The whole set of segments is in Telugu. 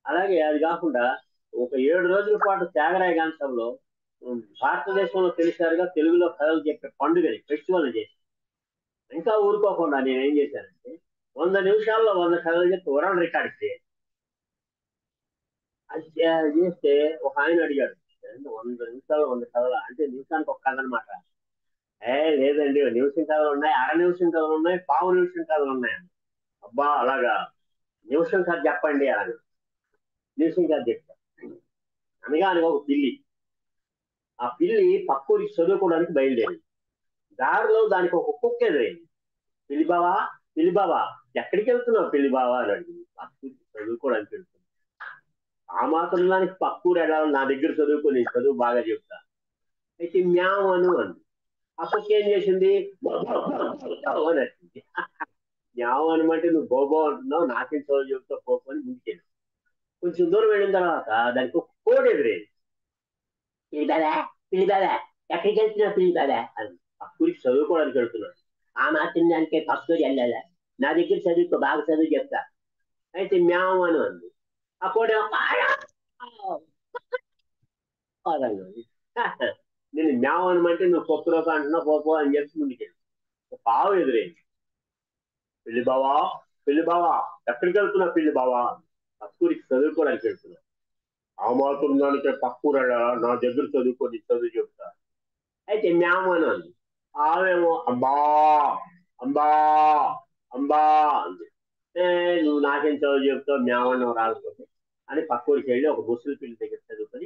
అలాగే అది కాకుండా ఒక ఏడు రోజుల పాటు త్యాగరాయ గాంధంలో భారతదేశంలో తెలిసారుగా తెలుగులో కథలు చెప్పే పండుగని ఫెస్టివల్ చేసి ఇంకా ఊరుకోకుండా నేను ఏం చేశానంటే వంద నిమిషాల్లో వంద కథలు చెప్పి వరల్డ్ రికార్డ్ చేయాలి అది చే- చేస్తే ఒక ఆయన అడిగాడు "ఏంటి వంద నిమిషాలు వంద కథలు అంటే నిమిషానికి ఒక కథ అనమాట ఏ లేదండి నిమిషం కథలు ఉన్నాయి అర నిమిషం కథలు ఉన్నాయి పావు నిమిషం కథలు ఉన్నాయి అబ్బా అలాగా నిమిషం కథ చెప్పండి అలాగే నిమిషం కథ చెప్తా అనగా అనగా ఒక పిల్లి ఆ పిల్లి పక్కూరికి చదువుకోవడానికి బయలుదేరింది దారిలో దానికి ఒక కుక్క ఎదురైంది పిల్లి బావా పిల్లి బావా ఎక్కడికి వెళ్తున్నావు పిల్లి బావా అని అడిగింది పక్కూరికి చదువుకోవడానికి వెళ్తుంది ఆ మాత్రం దానికి పక్కూరు వెళ్ళాలి నా దగ్గర చదువుకొని చదువు బాగా చెప్తా అయితే మ్యావ్ అను అంది ఆ కుక్క ఏం చేసింది అని వచ్చింది మ్యావ్ అనమంటే నువ్వు బోబో అంటున్నావు నాకేం చదువు చెప్తావు పోపు అని ముందుకెళ్ళి కొంచెం దూరం వెళ్ళిన తర్వాత దానికి ఒక కోడి ఎదురైంది పిల్లి బాదా పిల్లి బాదా ఎక్కడికి వెళ్తున్నావు పిల్లి బాదా అని పక్కూరికి చదువుకోవడానికి వెళ్తున్నాడు ఆ మాత్రం దానికే పక్కూరి వెళ్ళాలా నా దగ్గర చదువుకో బాగా చదువు చెప్తా అయితే మ్యావ్ అని అంది ఆ కోడి ఏమో, "ఆడా!" అదన్నది. నేను మ్యావ్ అనమంటే నువ్వు పప్పురోక అంటున్నావు పోపో అని చెప్పి ముందుకెళ్ళి ఒక పావు ఎదురైంది పిల్లి బావా పిల్లి బావా ఎక్కడికి వెళ్తున్నావు పిల్లి బావా పక్కూరికి చదువుకోవడానికి వెళ్తున్నా ఆ మాత్రం దానికే పక్కూరు వెళ్ళాలా నా దగ్గర చదువుకొని చదువు చెప్తా అయితే మ్యామ్ అని అంది ఆమెమో అబ్బా అంబా అంబా అంది ఏ నువ్వు నాకేం చదువు చెప్తావు మ్యామన్నావు రాకపోతే అని పక్కూరికి వెళ్ళి ఒక ముసలి పిల్లి దగ్గర చదువుకొని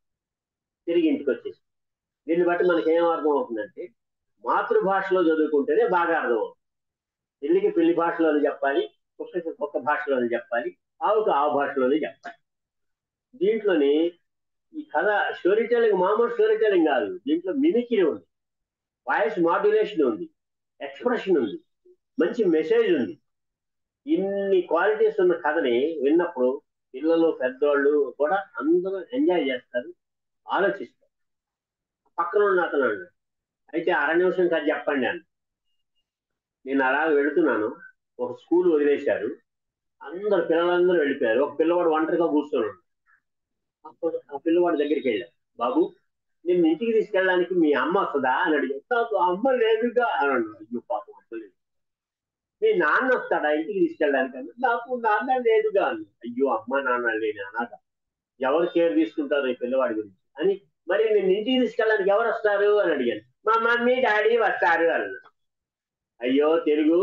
తిరిగి ఇంటికి వచ్చేసి దీన్ని బట్టి మనకి ఏం అర్థం అవుతుందంటే మాతృభాషలో చదువుకుంటేనే బాగా అర్థం అవుతుంది పిల్లికి పిల్లి భాషలోనే చెప్పాలి కుక్కకి కుక్క భాషలోనే చెప్పాలి ఆవుకు ఆ భాషలోనే చెప్పాలి దీంట్లోని ఈ కథ స్టోరీ టెలింగ్ మామూలు స్టోరీ టెలింగ్ కాదు దీంట్లో మిమిక్రీ ఉంది వాయిస్ మాడ్యులేషన్ ఉంది ఎక్స్ప్రెషన్ ఉంది మంచి మెసేజ్ ఉంది ఇన్ని క్వాలిటీస్ ఉన్న కథని విన్నప్పుడు పిల్లలు పెద్దవాళ్ళు కూడా అందరూ ఎంజాయ్ చేస్తారు ఆలోచిస్తారు పక్కన ఉన్న అతను అన్నాడు అయితే అర నిమిషం కథ చెప్పండి అని నేను అలా వెళుతున్నాను ఒక స్కూల్ వదిలేశారు అందరు పిల్లలందరూ వెళ్ళిపోయారు ఒక పిల్లవాడు ఒంటరిగా కూర్చొని ఉన్నాడు అప్పుడు ఆ పిల్లవాడి దగ్గరికి వెళ్ళాను బాబు నేను ఇంటికి తీసుకెళ్ళడానికి మీ అమ్మ వస్తుందా అని అడిగాను నాకు అమ్మ లేదుగా అని అన్నాడు అయ్యో పాపం అమ్మ లేదు మీ నాన్న వస్తాడా ఇంటికి తీసుకెళ్ళడానికి అన్నా నాకు నాన్న లేదుగా అని అయ్యో అమ్మ నాన్న లేని అనాథ ఎవరు కేర్ తీసుకుంటారు ఈ పిల్లవాడి గురించి అని మరి నేను ఇంటికి తీసుకెళ్ళడానికి ఎవరు వస్తారు అని అడిగాను మా మమ్మీ డాడీ వస్తారు అన్నాడు అయ్యో తెలుగు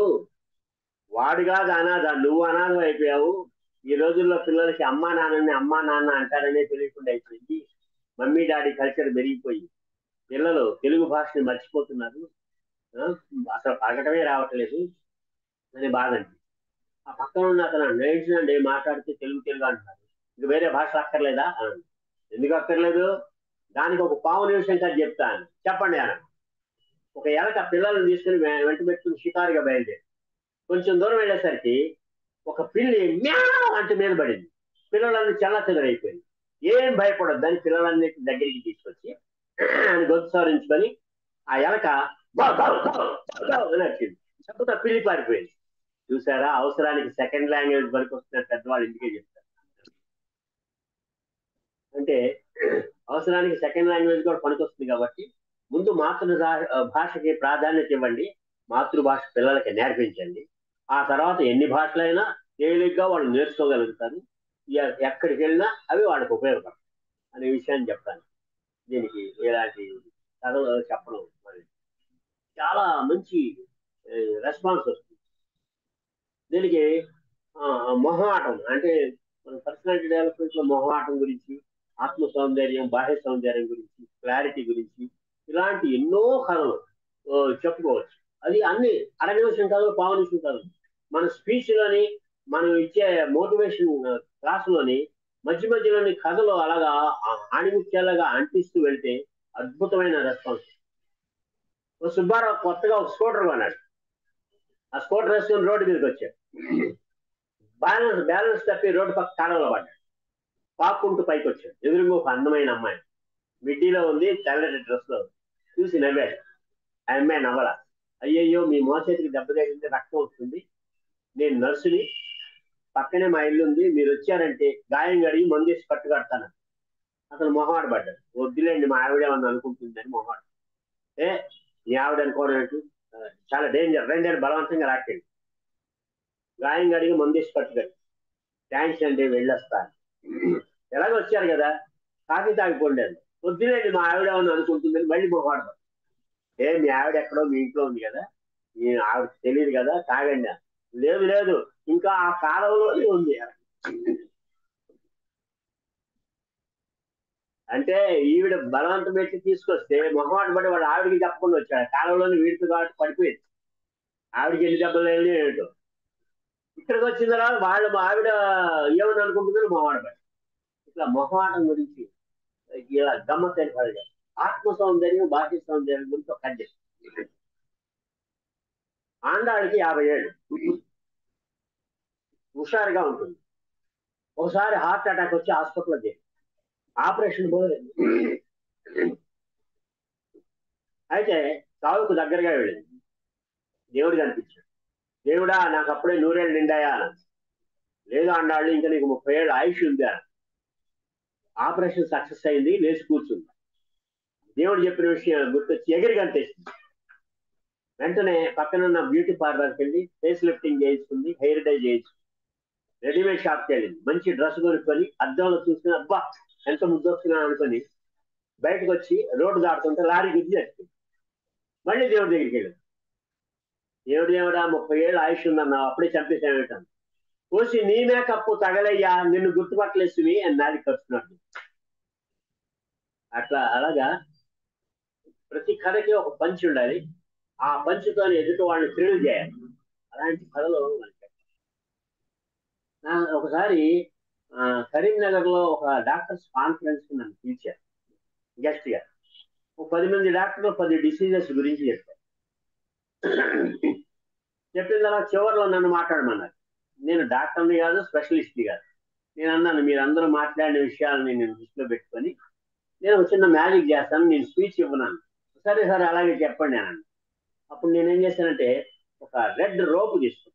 వాడు కాదు అనాథ నువ్వు అనాథం అయిపోయావు ఈ రోజుల్లో పిల్లలకి అమ్మా నాన్నని అమ్మా నాన్న అంటారనే తెలియకుండా అయిపోయింది మమ్మీ డాడీ కల్చర్ పెరిగిపోయి పిల్లలు తెలుగు భాషని మర్చిపోతున్నారు ఆ, అసలు పలకటమే రావట్లేదు అని బాధ అండి ఆ పక్కన ఉన్న అతను నేర్చునండి మాట్లాడితే తెలుగు తెలుగు అంటున్నారు ఇంక వేరే భాష అక్కర్లేదా అన్నాడు. ఎందుకు అక్కర్లేదు దానికి ఒక పావు నిమిషం కాదు చెప్తాను చెప్పండి అన్న ఒక ఎలక పిల్లల్ని తీసుకుని వె- వెంట పెట్టుకుని షికారుగా బయలుదేరి కొంచెం దూరం వెళ్ళేసరికి ఒక పిల్లి మ్యావ్ అంటే మీద పడింది పిల్లలన్నీ చల్ల చెదరైపోయింది ఏం భయపడొద్దు అని పిల్లలన్నిటి దగ్గరికి తీసుకొచ్చి అని గొంతు సవరించుకొని ఆ ఎలక "గౌ, గౌ, గౌ, గౌ, గౌ" అని వచ్చింది చెప్పుతా పిల్లి పారిపోయింది చూసారా అవసరానికి సెకండ్ లాంగ్వేజ్ వరకు వస్తున్న పెద్దవాళ్ళు ఇంటికే చెప్తారు అంటే అవసరానికి సెకండ్ లాంగ్వేజ్ కూడా పనికొస్తుంది కాబట్టి ముందు మాతృ భాషకి ప్రాధాన్యత ఇవ్వండి మాతృభాష పిల్లలకి నేర్పించండి ఆ తర్వాత ఎన్ని భాషలైనా తేలిగ్గా వాళ్ళు నేర్చుకోగలుగుతారు ఎ- ఎక్కడికి వెళ్ళినా అవి వాళ్ళకి ఉపయోగపడతాయి అనే విషయాన్ని చెప్తాను దీనికి ఇలాంటి కథలు చెప్పడం మరి చాలా మంచి రెస్పాన్స్ వస్తుంది దీనికి ఆ, మొహమాటం అంటే మన పర్సనాలిటీ డెవలప్మెంట్ లో మొహమాటం గురించి ఆత్మ సౌందర్యం బాహ్య సౌందర్యం గురించి క్లారిటీ గురించి ఇలాంటి ఎన్నో కథలు ఆ, చెప్పుకోవచ్చు అది అన్ని అర నిమిషం కథలు పావు నిమిషం కథలు మన స్పీచ్ లోని మనం ఇచ్చే మోటివేషన్ క్లాసులోని మధ్య మధ్యలోని కథలు అలాగా ఆ- ఆణిముత్యాలుగా అంటిస్తూ వెళ్తే అద్భుతమైన రెస్పాన్స్ ఓ సుబ్బారావు కొత్తగా ఒక స్కూటర్ కొన్నాడు ఆ స్కూటర్ వేసుకుని రోడ్డు మీదకి వచ్చాడు బ్యాలెన్స్ బ్యాలెన్స్ తప్పి రోడ్డు పక్క కాలంలో పడ్డాడు పాక్కుంటూ పైకి వచ్చాడు ఎదురుగా ఒక అందమైన అమ్మాయి మిడ్డీలో ఉంది తెల్లటి డ్రెస్ లో ఉంది. చూసి నవ్వాడు ఆ అమ్మాయి నవ్వల అయ్యయ్యో మీ మోచేతికి దెబ్బ తగిలింది రక్తం వస్తుంది నేను నర్సుని పక్కనే మా ఇల్లు ఉంది మీరు వచ్చారంటే గాయం కడిగి మందేసి కట్టు కడతాను అతను మొహమాట పడ్డాడు వద్దులేండి మా ఆవిడ ఏమన్నా అనుకుంటుందని మొహమాట ఏ నీ ఆవిడ అనుకోవడం ఏంటి ఆ, చాలా డేంజర్ రెండేళ్ళు బలవంతంగా రాకండి గాయం కడిగి మందేసి కట్టు కట్టి థ్యాంక్స్ అండి వెళ్ళొస్తాను ఎలాగో వచ్చారు కదా కాఫీ తాగిపోలేదు వద్దులేండి మా ఆవిడ ఏమన్నా అనుకుంటుందని మళ్ళీ మొహమాట పడ్డాడు. ఏ మీ ఆవిడ ఎక్కడో మీ ఇంట్లో ఉంది కదా మీ ఆవిడ తెలియదు కదా తాగండి అన్న. లేదు లేదు ఇంకా ఆ కాలంలోనే ఉంది అంటే ఈవిడ బలవంతం పెట్టి తీసుకొస్తే మొహమాట పడి వాడు ఆవిడకి చెప్పకుండా వచ్చాడు కాలంలోనే వీడితో కాబట్టి పడిపోయింది ఆవిడకి ఎన్ని దెబ్బలు వెళ్ళి ఏంటో ఇక్కడికి వచ్చిన తర్వాత వాళ్ళు మా ఆవిడ ఏమని అనుకుంటుందని మొహమాట పడి ఇట్లా మొహమాటం గురించి ఇలా గమ్మత్తైన పడగా ఆత్మ సౌందర్యం బాహ్య సౌందర్యం గురించి ఒక కథ చెప్పు. ఆండాళ్ళకి యాభై ఏళ్ళు హుషారుగా ఉంటుంది ఒకసారి హార్ట్ అటాక్ వచ్చి హాస్పిటల్లో చేరి ఆపరేషన్ పోలేదు అయితే చావుకు దగ్గరగా వెళ్ళింది దేవుడు కనిపించాడు దేవుడా నాకు అప్పుడే నూరేళ్ళు నిండాయా అన్నది. లేదు అండాళ్ళు ఇంకా నీకు ముప్పై ఏళ్ళు ఆయుష్ ఉంది అన్నది. ఆపరేషన్ సక్సెస్ అయింది లేచి కూర్చుంది దేవుడు చెప్పిన విషయం గుర్తొచ్చి ఎగిరి కనిపిస్తుంది వెంటనే పక్కనున్న బ్యూటీ పార్లర్కి వెళ్ళి ఫేస్ లిఫ్టింగ్ చేయించుకుంది హెయిర్ డై చేయించుకుంది రెడీమేడ్ షాప్కి వెళ్ళింది మంచి డ్రెస్ కొనుక్కొని అద్దంలో చూసుకుని అబ్బా ఎంత ముద్దొస్తున్నాను అనుకొని బయటకు వచ్చి రోడ్డు దాటుతుంటే లారీ గుద్ది చచ్చిపోయింది మళ్ళీ దేవుడి దగ్గరికి వెళ్ళింది దేవుడు దేవుడా ముప్పై ఏళ్ళు ఆయుష్ ఉందన్నావు అప్పుడే చంపేసామేటాను కోసి నీ మేకప్పు తగలయ్యా నిన్ను గుర్తుపట్టలేసివి అని నాది కలుస్తున్నాడు అట్లా అలాగా ప్రతి కథకి ఒక పంచి ఉండాలి ఆ పంచుతో ఎదుటి వాళ్ళని థ్రిల్ చేయాలి అలాంటి కథలు మనకి నా- ఒకసారి ఆ, కరీంనగర్ లో ఒక డాక్టర్స్ కాన్ఫరెన్స్ నన్ను పిలిచారు గెస్ట్ గా ఒక పది మంది డాక్టర్లు పది డిసీజెస్ గురించి చెప్పారు చెప్పిన తర్వాత చివరిలో నన్ను మాట్లాడమన్నారు నేను డాక్టర్ని కాదు స్పెషలిస్ట్ని కాదు నేను అన్నాను మీరందరూ మాట్లాడిన విషయాలని నేను దృష్టిలో పెట్టుకొని నేను ఒక చిన్న మ్యాజిక్ చేస్తాను నేను స్పీచ్ ఇవ్వనాను సరే సరే అలాగే చెప్పండి అని అన్నాను. అప్పుడు నేనేం చేశానంటే ఒక రెడ్ రోప్ తీసుకున్నాను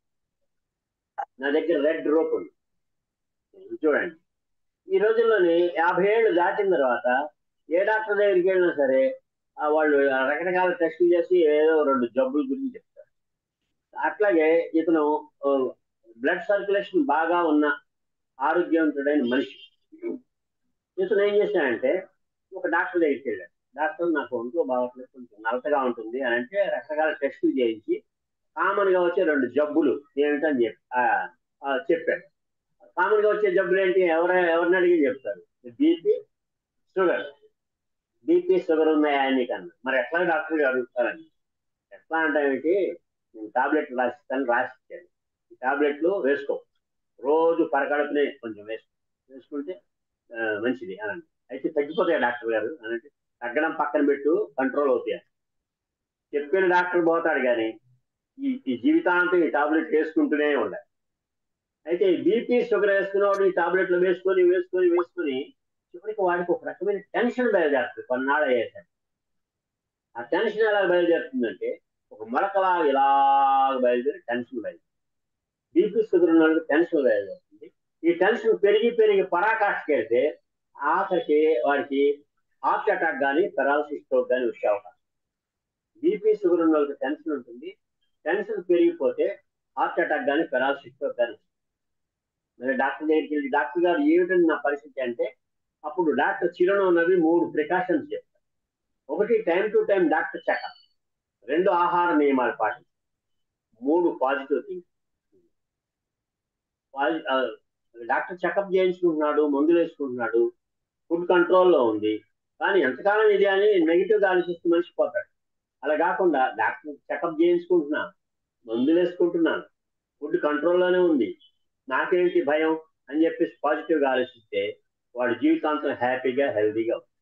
నా దగ్గర రెడ్ రోప్ ఉంది ఇది చూడండి ఈ రోజుల్లోని యాభై ఏళ్ళు దాటిన తర్వాత ఏ డాక్టర్ దగ్గరికి వెళ్ళినా సరే ఆ వాళ్ళు రకరకాల టెస్టులు చేసి ఏదో రెండు జబ్బుల గురించి చెప్తారు అట్లాగే ఇతను బ్లడ్ సర్క్యులేషన్ బాగా ఉన్న ఆరోగ్యవంతుడైన మనిషి ఇతను ఏం చేశాడంటే ఒక డాక్టర్ దగ్గరికి వెళ్ళాడు డాక్టర్ నాకు ఒంట్లో బాగోట్లేదు కొంచెం నలతగా ఉంటుంది అని అంటే రకరకాల టెస్టులు చేయించి కామన్ గా వచ్చే రెండు జబ్బులు ఏమిటని చెప్పి ఆ, ఆ, చెప్పాడు కామన్ గా వచ్చే జబ్బులు ఏంటి ఎవర ఎవరిని అడిగి చెప్తారు బీపీ షుగర్ బీపీ షుగర్ ఉన్నాయా అని కన్నా మరి ఎట్లా డాక్టర్ గారు అడుగుతారని ఎట్లా అంటే ఏమిటి నేను టాబ్లెట్లు రాసిస్తాను రాసిచ్చాను ఈ టాబ్లెట్లు వేసుకో రోజు పరకడుపునే కొంచెం వేసుకో వేసుకుంటే ఆ, మంచిది అనండి అయితే తగ్గిపోతాయి డాక్టర్ గారు అనంటే తగ్గడం పక్కన పెట్టు కంట్రోల్ అవుతాయి చెప్పిన డాక్టర్ పోతాడు కానీ ఈ ఈ జీవితాంతం ఈ టాబ్లెట్ వేసుకుంటూనే ఉండాలి అయితే బీపీ షుగర్ వేసుకున్నవాడు ఈ టాబ్లెట్లు వేసుకొని వేసుకొని వేసుకొని చివరికి వాడికి ఒక రకమైన టెన్షన్ బయలుదేరుతుంది కొన్నాళ్ళు అయ్యేసరికి ఆ టెన్షన్ ఎలా బయలుదేరుతుందంటే ఒక మొలకలా ఇలా బయలుదేరి టెన్షన్ బయలుదేరుతుంది బీపీ షుగర్ ఉన్న వాళ్ళకి టెన్షన్ బయలుదేరుతుంది ఈ టెన్షన్ పెరిగి పెరిగి పరాకాష్కి వెళ్తే ఆఖరికి వాడికి హార్ట్ అటాక్ కానీ పెరాలసిస్ స్ట్రోక్ కానీ వచ్చే అవకాశం బీపీ షుగర్ ఉన్న వాళ్ళకి టెన్షన్ ఉంటుంది టెన్షన్ పెరిగిపోతే హార్ట్ అటాక్ కానీ పెరాలసిస్ స్ట్రోక్ కానీ వస్తుంది. మరి డాక్టర్ దగ్గరికి వెళ్ళి డాక్టర్ గారు ఏమిటండి నా పరిస్థితి అంటే అప్పుడు డాక్టర్ చిరునవ్వు మూడు ప్రికాషన్స్ చెప్తారు ఒకటి time to time doctor checkup రెండు ఆహార నియమాలు పాటించాలి మూడు పాజిటివ్ థింగ్స్ డాక్టర్ చెకప్ చేయించుకుంటున్నాడు మందులు వేసుకుంటున్నాడు ఫుడ్ కంట్రోల్లో ఉంది కానీ ఎంతకాలం ఇది అని నెగిటివ్గా ఆలోచిస్తూ మనిషి పోతాడు అలా కాకుండా డాక్టర్ చెకప్ చేయించుకుంటున్నా మందులు వేసుకుంటున్నాను ఫుడ్ కంట్రోల్లోనే ఉంది నాకేంటి భయం అని చెప్పేసి పాజిటివ్గా ఆలోచిస్తే వాడు జీవితాంతం హ్యాపీగా హెల్తీగా ఉంటుంది.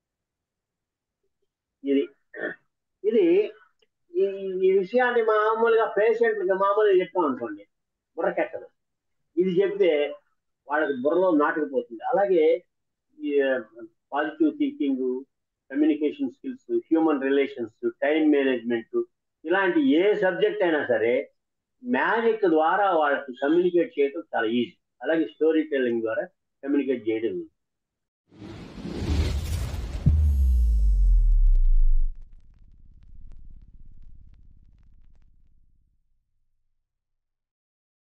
ఇది ఇది ఈ ఈ విషయాన్ని మామూలుగా పేషెంట్లకి మామూలుగా చెప్తాం అనుకోండి బుర్రకెక్కదు ఇది చెప్తే వాళ్ళకి బుర్రలో నాటుకుపోతుంది అలాగే ఈ positive thinking communication skills human relations time management ఇలాంటి ఏ సబ్జెక్ట్ అయినా సరే మ్యాజిక్ ద్వారా వాళ్ళకి కమ్యూనికేట్ చేయడం చాలా ఈజీ అలాగే స్టోరీ టెల్లింగ్ ద్వారా కమ్యూనికేట్ చేయడం